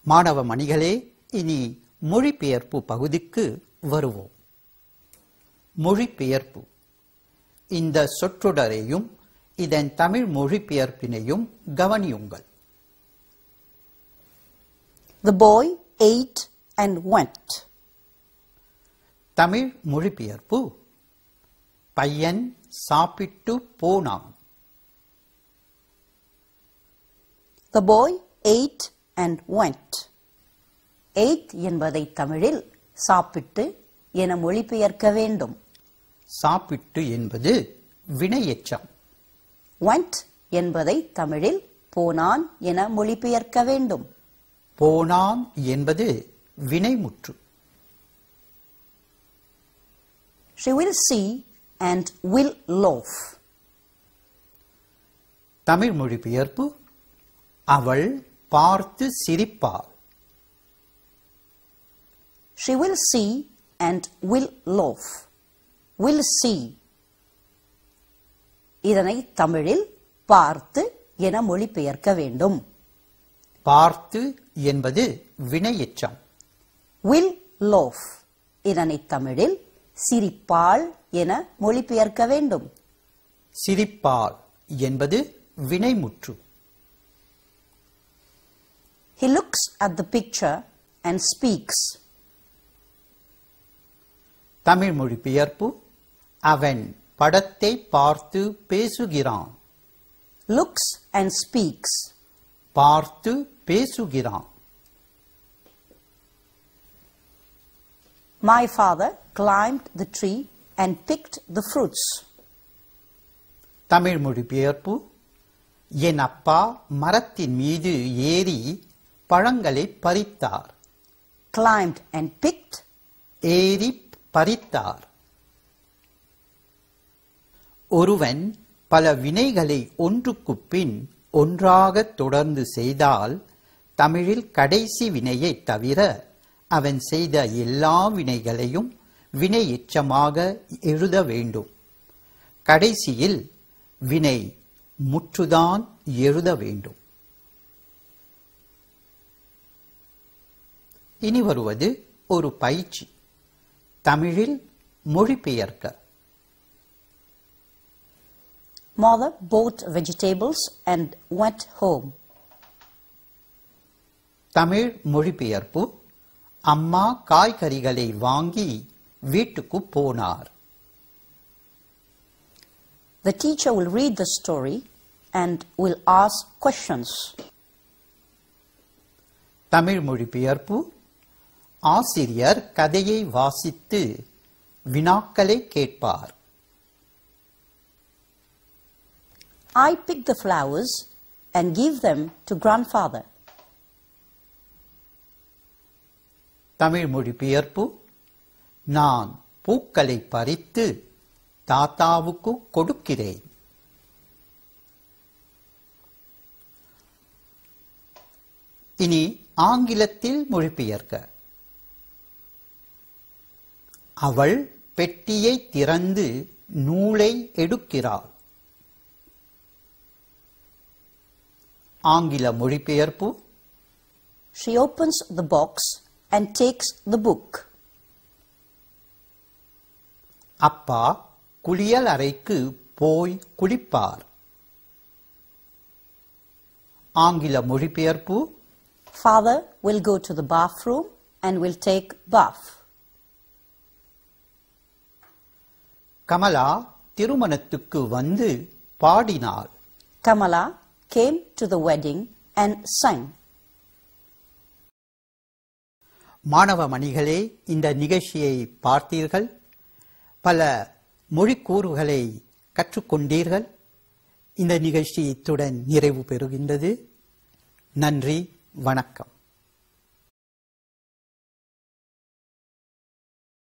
மாணவ மணிகளே இனி மொழிபெயர்ப்பு பகுதிக்கு வருவோம் மொழிபெயர்ப்பு இந்த சொற்றொடரையும் இதன் தமிழ் மொழிபெயர்ப்பினையும் கவனியுங்கள் The boy ate and went. Tamil மொழிபெயர்ப்பு பையன் சாப்பிட்டு போனான் The boy ate and went. Ate என்பதை தமிழில் சாப்பிட்டு என மொழிபெயர்க்க வேண்டும் சாப்பிட்டு என்பது வினையெச்சம் went என்பதை தமிழில் போனான் என மொழிபெயர்க்க வேண்டும் போனான் என்பது வினைமுற்று She will see and will loaf. Tamil மொழிபெயர்ப்பு அவள் பார்த்து சிரிப்பாள் She will see and will loaf. Will see. இதனை தமிழில் பார்த்து என மொழிபெயர்க்க வேண்டும் பார்த்து என்பது வினையெச்சம் will loaf. இதனை தமிழில் சிரிப்பாள் என மொழிபெயர்க்க வேண்டும் சிரிப்பாள் என்பது வினைமுற்று He looks at the picture and speaks. Tamil மொழிபெயர்ப்பு அவன் படத்தை பார்த்து பேசுகிறான் Looks and speaks. பார்த்து பேசுகிறான் My father climbed the tree and picked the fruits. Tamil மொழிபெயர்ப்பு என் அப்பா மரத்தின் மீது ஏறி பழங்களை பறித்தார் Climbed and picked. ஏறி பறித்தார் ஒருவன் பல வினைகளை ஒன்றுக்குப் பின் ஒன்றாக தொடர்ந்து செய்தால் தமிழில் கடைசி வினையை தவிர அவன் செய்த எல்லா வினைகளையும் வினை எச்சமாக எழுத வேண்டும் கடைசியில் வினை முற்றுதான் எழுத வேண்டும் இனி வருவது ஒரு பயிற்சி தமிழில் மொழிபெயர்க்க Mother bought vegetables and went home. Tamil மொழிபெயர்ப்பு அம்மா காய்கறிகளை வாங்கி வீட்டுக்கு போனார் The teacher will read the story and will ask questions. Tamil மொழிபெயர்ப்பு ஆசிரியர் கதையை வாசித்து வினாக்களை கேட்பார் I pick the flowers and give them to grandfather. Tamil மொழிபெயர்ப்பு நான் பூக்களை பறித்து தாத்தாவுக்கு கொடுக்கிறேன் இனி ஆங்கிலத்தில் மொழிபெயர்க்க அவள் பெட்டியை திறந்து நூலை எடுக்கிறாள் ஆங்கில மொழிபெயர்ப்பு She opens the box and takes the book. அப்பா குளியல் அறைக்கு போய் குளிப்பார் ஆங்கில மொழிபெயர்ப்பு Father will go to the bathroom and will take bath. Kamala திருமணத்துக்கு வந்து பாடினாள் Kamala came to the wedding and sang. மாணவ மணிகளே இந்த நிகழ்ச்சியை பார்த்தீர்கள் பல மொழிக்கூறுகளை கற்றுக்கொண்டீர்கள் இந்த நிகழ்ச்சி இத்துடன் நிறைவு பெறுகின்றது நன்றி வணக்கம்